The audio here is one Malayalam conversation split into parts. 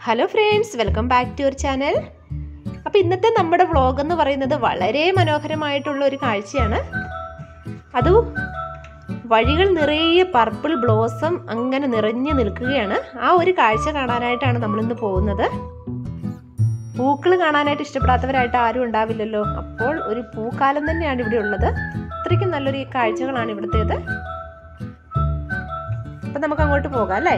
Hello friends welcome back to your channel അപ്പോൾ ഇന്നത്തെ നമ്മുടെ വ്ളോഗ് എന്ന് പറയുന്നത് വളരെ മനോഹരമായിട്ടുള്ള ഒരു കാഴ്ചയാണ് അത് വഴികൾ നിറയെ പർപ്പിൾ ബ്ലോസം അങ്ങനെ നിറഞ്ഞു നിൽക്കുകയാണ് ആ ഒരു കാഴ്ച കാണാനായിട്ടാണ് നമ്മളിന്ന് പോകുന്നത് പൂക്കൾ കാണാനായിട്ട് ഇഷ്ടപ്പെടാത്തവരായിട്ട് ആരും ഉണ്ടാവില്ലല്ലോ അപ്പോൾ ഒരു പൂക്കാലം തന്നെയാണ് ഇവിടെ ഉള്ളത് അത്രയ്ക്കും നല്ലൊരു കാഴ്ചകളാണ് ഇവിടുത്തേത് അപ്പം നമുക്ക് അങ്ങോട്ട് പോകാം അല്ലേ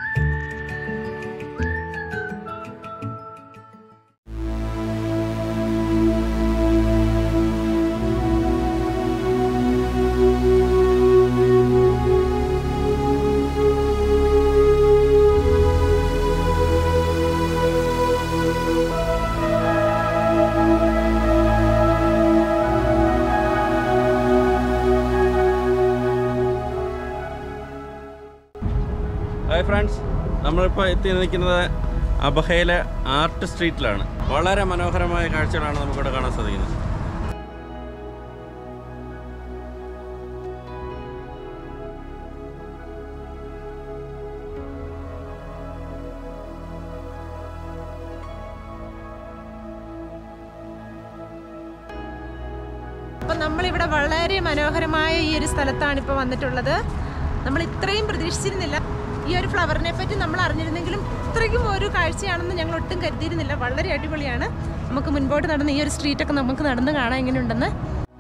ഹായ് ഫ്രണ്ട്സ് നമ്മളിപ്പോൾ എത്തി നിൽക്കുന്നത് അബഹയിലെ ആർട്ട് സ്ട്രീറ്റിലാണ് വളരെ മനോഹരമായ കാഴ്ചകളാണ് നമുക്കിവിടെ കാണാൻ സാധിക്കുന്നത് അപ്പം നമ്മളിവിടെ വളരെ മനോഹരമായ ഈ ഒരു സ്ഥലത്താണ് ഇപ്പോൾ വന്നിട്ടുള്ളത് നമ്മൾ ഇത്രയും പ്രതീക്ഷിച്ചിരുന്നില്ല ഈ ഒരു ഫ്ലവറിനെ പറ്റി നമ്മൾ അറിഞ്ഞിരുന്നെങ്കിലും ഇത്രയ്ക്കും ഒരു കാഴ്ചയാണെന്ന് ഞങ്ങൾ ഒട്ടും കരുതിയിരുന്നില്ല വളരെ അടിപൊളിയാണ് നമുക്ക് മുൻപോട്ട് നടന്ന് ഈ ഒരു സ്ട്രീറ്റൊക്കെ നമുക്ക് നടന്ന് കാണാൻ എങ്ങനെയുണ്ടെന്ന്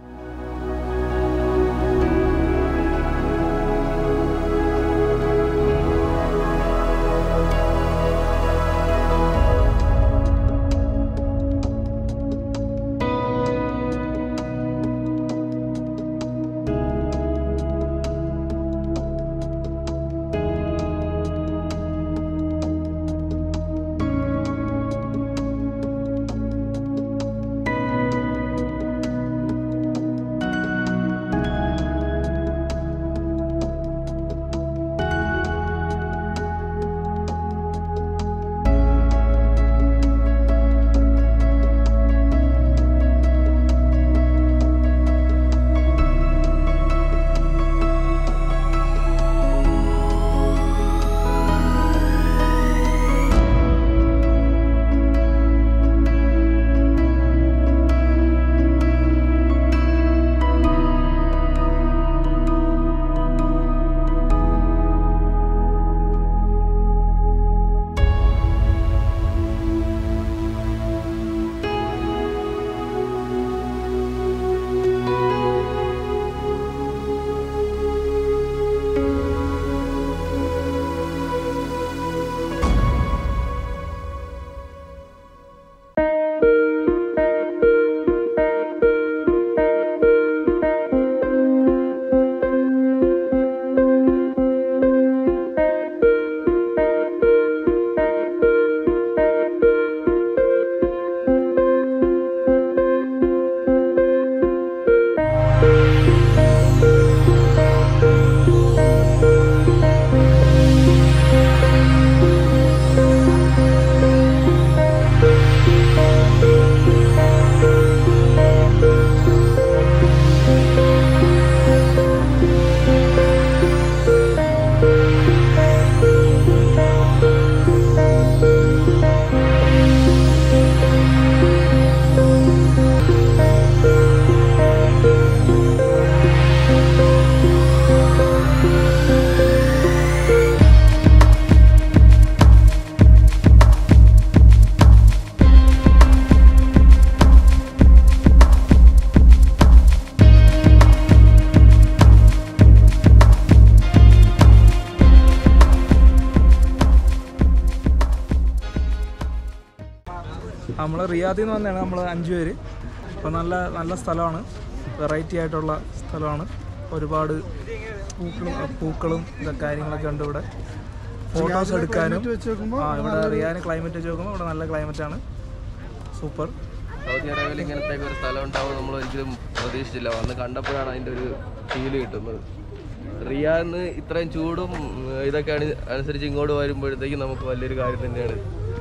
നമ്മൾ റിയാദിൽ നിന്ന് വന്നതാണ് നമ്മൾ അഞ്ച് പേര് അപ്പോൾ നല്ല നല്ല സ്ഥലമാണ് വെറൈറ്റി ആയിട്ടുള്ള സ്ഥലമാണ് ഒരുപാട് പൂക്കളും പൂക്കളും ഇതൊക്കെ കാര്യങ്ങളൊക്കെ ഉണ്ട് ഇവിടെ ഫോട്ടോസ് എടുക്കാനും ആ ഇവിടെ റിയാദിന് ക്ലൈമറ്റ് വെച്ച് നോക്കുമ്പോൾ ഇവിടെ നല്ല ക്ലൈമറ്റ് ആണ് സൂപ്പർ സൗദി അറേബ്യയിൽ ഇങ്ങനത്തെ ഒരു സ്ഥലം ഉണ്ടാവും നമ്മൾ ഒരിക്കലും പ്രതീക്ഷിച്ചില്ല വന്ന് കണ്ടപ്പോഴാണ് അതിൻ്റെ ഒരു ഫീല് കിട്ടുന്നത് റിയാന്ന് ഇത്രയും ചൂടും ഉം, ഇതൊക്കെ ആണ് അനുസരിച്ച് ഇങ്ങോട്ട് വരുമ്പോഴത്തേക്കും നമുക്ക് വലിയൊരു കാര്യം തന്നെയാണ്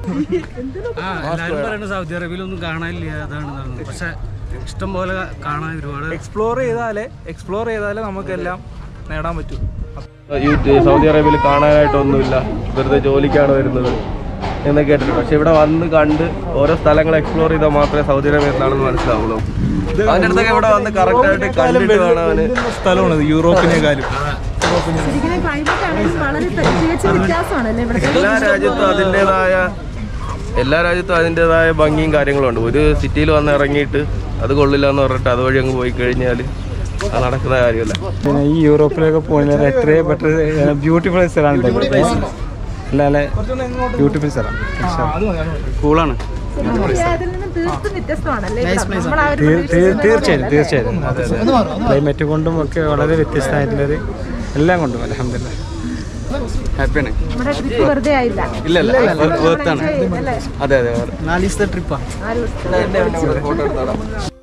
ആ എല്ലാവരും പറയുന്നത് സൗദി അറേബ്യയിലൊന്നും കാണാനില്ല അതാണ് ഇതാണ് പക്ഷെ ഇഷ്ടം പോലെ കാണാൻ ഒരുപാട് എക്സ്പ്ലോർ ചെയ്താലേ എക്സ്പ്ലോർ ചെയ്താലേ നമുക്കെല്ലാം നേടാൻ പറ്റും ഈ സൗദി അറേബ്യയിൽ കാണാനായിട്ടൊന്നുമില്ല വെറുതെ ജോലിക്കാണ് വരുന്നത് എന്ന് കേട്ടിട്ടുണ്ട് പക്ഷെ ഇവിടെ വന്ന് കണ്ട് ഓരോ സ്ഥലങ്ങൾ എക്സ്പ്ലോർ ചെയ്താൽ മാത്രമേ സൗദി അറേബ്യ എന്താണെന്ന് മനസ്സിലാവുള്ളൂ അവൻ്റെ അടുത്തൊക്കെ ഇവിടെ വന്ന് കറക്റ്റായിട്ട് കണ്ടിട്ട് വേണം അവന് സ്ഥലമാണ് ഇത് യൂറോപ്പിനേക്കാളും എല്ലാ രാജ്യത്തും അതിൻ്റെതായ എല്ലാ രാജ്യത്തും അതിൻ്റെതായ ഭംഗിയും കാര്യങ്ങളും ഉണ്ട് ഒരു സിറ്റിയിൽ വന്ന് ഇറങ്ങിയിട്ട് അത് കൊള്ളില്ല എന്ന് പറഞ്ഞിട്ട് അതുവഴി അങ്ങ് പോയി കഴിഞ്ഞാൽ അത് നടക്കുന്ന കാര്യമല്ല പിന്നെ ഈ യൂറോപ്പിലൊക്കെ പോകുന്നത് എത്രയും ബെറ്റർ ബ്യൂട്ടിഫുൾ സ്ഥലമാണ് ഇതൊക്കെ. നല്ല നല്ല ബ്യൂട്ടിഫുൾ സ്ഥലം കൂളാണ് തീർച്ചയായും തീർച്ചയായും ക്ലൈമറ്റ് കൊണ്ടും ഒക്കെ വളരെ വ്യത്യസ്തമായിട്ടുള്ളൊരു എല്ലാം കൊണ്ടും അലഹമില്ല ഹാപ്പിയാണ് വെറുതെ ആയില്ല ഇല്ല ഇല്ല വേർത്താണ് അതെ അതെ നാല് ദിവസത്തെ ട്രിപ്പാണ് ഫോട്ടോ എടുത്താടാ